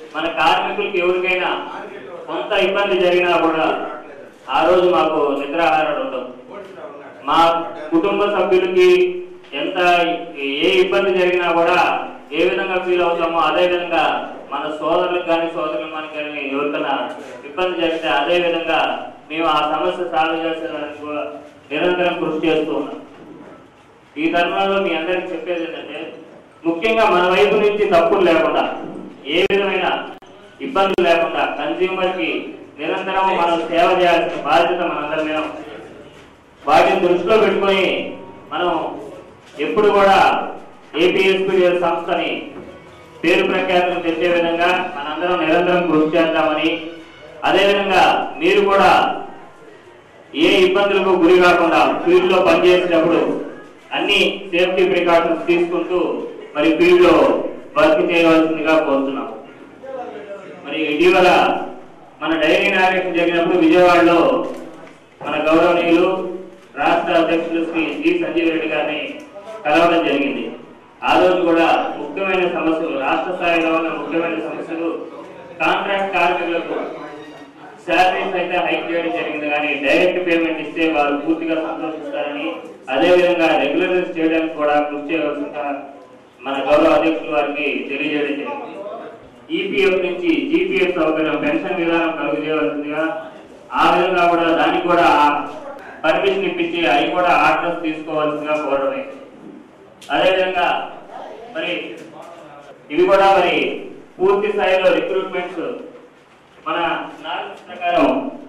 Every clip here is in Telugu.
మన కార్మికులకి ఎవరికైనా కొంత ఇబ్బంది జరిగినా కూడా ఆ రోజు మాకు నిద్రాహారాలు ఉండవు మా కుటుంబ సభ్యులకి ఎంత ఏ ఇబ్బంది జరిగినా కూడా ఏ విధంగా ఫీల్ అవుతామో అదే విధంగా మన సోదరులకు కానీ సోదరులకు మనకి కానీ ఎవరికైనా ఇబ్బంది జరిగితే అదే విధంగా మేము ఆ సమస్య సాల్వ్ చేసేదానికి కూడా నిరంతరం కృషి చేస్తూ ఉన్నాం ఈ తరుణంలో మీ అందరికి చెప్పేది ఏంటంటే ముఖ్యంగా మన వైపు నుంచి తప్పులు లేకుండా ఏ విధమైన ఇబ్బందులు లేకుండా కన్జ్యూమర్ కి నిరంతరం మనం సేవ చేయాల్సిన బాధ్యత మనందరి మీద ఉంది. వాటిని దృష్టిలో పెట్టుకొని మనం ఎప్పుడు కూడా ఏపీఎస్పీడిఎల్ సంస్థని పేరు ప్రఖ్యాతులు తెచ్చే విధంగా మనందరం నిరంతరం కృషి చేద్దామని అదేవిధంగా మీరు కూడా ఏ ఇబ్బందులకు గురి కాకుండా ఫీల్డ్ లో పనిచేసేటప్పుడు అన్ని సేఫ్టీ ప్రికాషన్స్ తీసుకుంటూ మరి ఫీల్డ్ లో వర్క్ చేయవలసిందిగా కోరుతున్నాం మరి ఇటీవల మన డైరీ నాగేషన్ జరిగినప్పుడు విజయవాడలో మన గౌరవనీయులు రాష్ట్ర అధ్యక్షులు శ్రీ జి సంజీవ్ రెడ్డి గారిని కలవడం జరిగింది ఆ రోజు కూడా ముఖ్యమైన సమస్యలు రాష్ట్ర స్థాయిలో ఉన్న ముఖ్యమైన సమస్యలు కాంట్రాక్ట్ కార్మికులకు శాలరీస్ అయితే హైక్ చేయడం జరిగింది కానీ డైరెక్ట్ పేమెంట్ ఇస్తే వారు పూర్తిగా సంతోషిస్తారని అదే విధంగా రెగ్యులరైజ్ చేయడానికి కూడా కృషి చేయవలసిందిగా మన గౌరవ అధ్యక్షుల వారికి తెలియజేయడం జరిగింది ఈపీఎఫ్ నుంచి జీపీఎఫ్ సౌకర్యం పెన్షన్ విధానం కలుగు చేయవలసిందిగా ఆ విధంగా కూడా దానికి కూడా పర్మిషన్ ఇప్పించి అవి కూడా ఆర్డర్స్ తీసుకోవాల్సిందిగా కోరడమే అదేవిధంగా మరి ఇవి కూడా మరి పూర్తి స్థాయిలో రిక్రూట్మెంట్స్ మన నార్మ్స్ ప్రకారం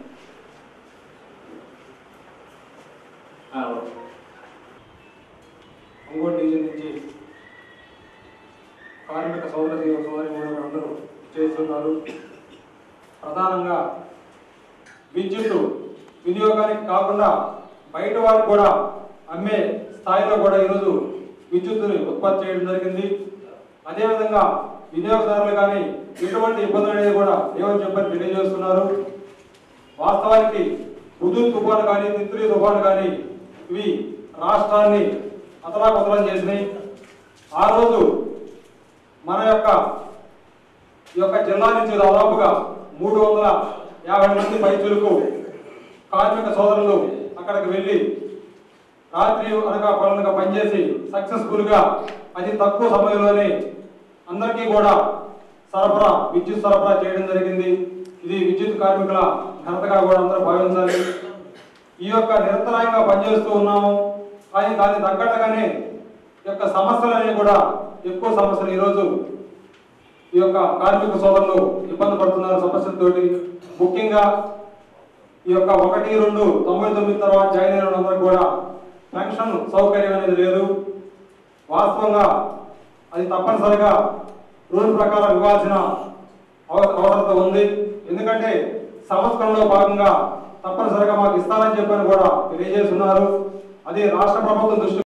ఆ, ఓకే. ఒంగోలు డివిజన్ నుంచి కార్మిక సోదర సోదరి అందరూ చేస్తున్నారు ప్రధానంగా విద్యుత్ వినియోగానికి కాకుండా బయట వారికి కూడా అమ్మే స్థాయిలో కూడా ఈరోజు విద్యుత్తుని ఉత్పత్తి చేయడం జరిగింది అదేవిధంగా వినియోగదారులు కానీ ఎటువంటి ఇబ్బందులు అనేది కూడా లేవని చెప్పని తెలియజేస్తున్నారు వాస్తవానికి హుదూ తుఫాను కానీ తిత్లీ తుఫాను కానీ ఇవి రాష్ట్రాన్ని అతలాకుతలం చేసినాయి ఆ రోజు మన యొక్క ఈ యొక్క జిల్లా నుంచి దాదాపుగా మూడు వందల యాభై మంది పైచులకు కార్మిక సోదరులు అక్కడికి వెళ్ళి రాత్రి అనగా పనులుగా పనిచేసి సక్సెస్ఫుల్ గా అతి తక్కువ సమయంలోనే అందరికీ కూడా సరఫరా విద్యుత్ సరఫరా చేయడం జరిగింది ఇది విద్యుత్ కార్మికుల ఘనతగా కూడా అందరూ భావించాలి ఈ యొక్క నిరంతరాయంగా పనిచేస్తూ ఉన్నాము కానీ దానికి తగ్గట్టుగానే ఈ యొక్క సమస్యలనేవి కూడా ఎక్కువ సమస్యలు ఈరోజు ఈ యొక్క కార్మిక సోదరులు ఇబ్బంది పడుతున్నారు సమస్యలతోటి ముఖ్యంగా ఈ యొక్క ఒకటి రెండు తొంభై తొమ్మిది తర్వాత జాయిన్ అయిన వాళ్ళందరికీ కూడా పెన్షన్ సౌకర్యం అనేది లేదు వాస్తవంగా అది తప్పనిసరిగా రూల్ ప్రకారం ఇవ్వాల్సిన అవ- అవసరత ఉంది ఎందుకంటే సంవత్సరంలో భాగంగా తప్పనిసరిగా మాకు ఇస్తారని చెప్పని కూడా తెలియజేస్తున్నారు అది రాష్ట్ర ప్రభుత్వం దృష్టి